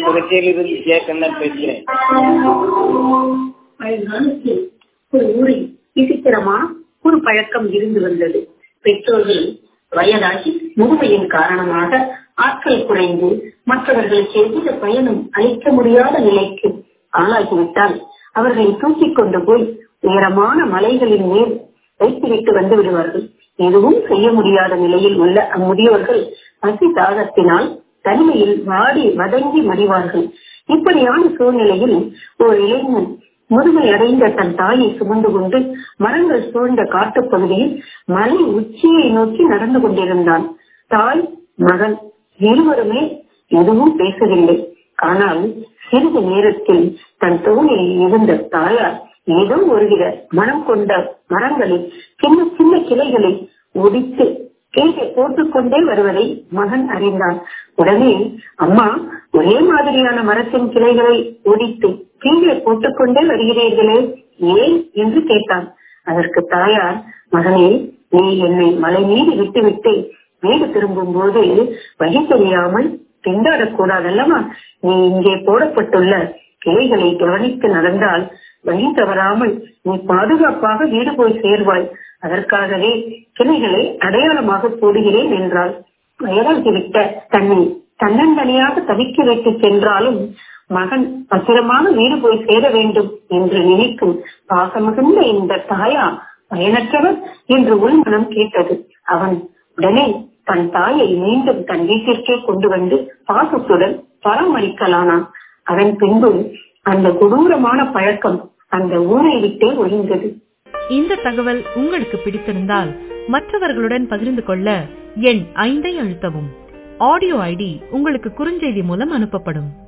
புரட்சியிலிருந்து J Kannan பேசுகிறேன் பழங்காலத்தில் ஒரு ஊரில் விசித்திரமான ஒரு பழக்கம் இருந்து வந்தது பெற்றோர்கள் வயதாகி முதுமையின் காரணமாக ஆட்கள் குறைந்து மற்றவர்களுக்கு எவ்வித பயனும் அளிக்க முடியாத நிலைக்கு ஆளாகிவிட்டால் அவர்களை தூக்கிக் கொண்டு போய் உயரமான மலைகளின் மேல் வைத்துவிட்டு வந்து விடுவார்கள் எதுவும் செய்ய முடியாத நிலையில் உள்ள அம்முதியோர்கள் பசி தாகத்தினால் தனிமையில் வாடி வதங்கி மடிவார்கள் இப்படியான சூழ்நிலையில் ஒரு இளைஞன் முதுமை அடைந்த தன் தாயை சுமந்து கொண்டு மரங்கள் சூழ்ந்த காட்டுப் பகுதியில் மலை உச்சியை நோக்கி நடந்து கொண்டிருந்தான் தாய் மகன் இருவருமே எதுவும் பேசவில்லை ஆனால் சிறிது நேரத்தில் தன் தோணில் இருந்த தாயார் ஏதோ ஒருவித மனம் கொண்ட மரங்களில் சின்ன சின்ன கிளைகளை ஒடித்து கீழே போட்டுக்கொண்டே வருவதை மகன் அறிந்தான் உடனே அம்மா ஒரே மாதிரியான மரத்தின் கிளைகளை ஒடித்து கீழே போட்டுக்கொண்டே வருகிறீர்களே ஏன் என்று கேட்டான் அதற்கு தாயார் மகனே நீ என்னை மலை மீது விட்டுவிட்டு வீடு திரும்பும் போது வழி தெரியாமல் திண்டாடக்கூடாதல்லவா நீ இங்கே போடப்பட்டுள்ள கிளைகளை கவனித்து நடந்தால் வழி தவறாமல் நீ பாதுகாப்பாக வீடு போய் சேர்வாய் அதற்காகவே கிளைகளை அடையாளமாக போடுகிறேன் என்றாள் வயதாகிவிட்ட தன்னை தன்னந்தனியாக தவிக்க வைத்து சென்றாலும் மகன் பத்திரமாக வீடு போய் சேர வேண்டும் என்று நினைக்கும் பாசமிகுந்த இந்த தாயா பயனற்றவர் என்று உள்மனம் கேட்டது அவன் உடனே தன் தாயை மீண்டும் தன் வீட்டிற்கே கொண்டு வந்து பாசத்துடன் பராமரிக்கலானான் அதன் பின்பு அந்த கொடூரமான பழக்கம் அந்த ஊரை விட்டே ஒழிந்தது இந்த தகவல் உங்களுக்கு பிடித்திருந்தால் மற்றவர்களுடன் பகிர்ந்து கொள்ள எண் ஐந்தை அழுத்தவும் ஆடியோ ஐடி உங்களுக்கு குறுஞ்செய்தி மூலம் அனுப்பப்படும்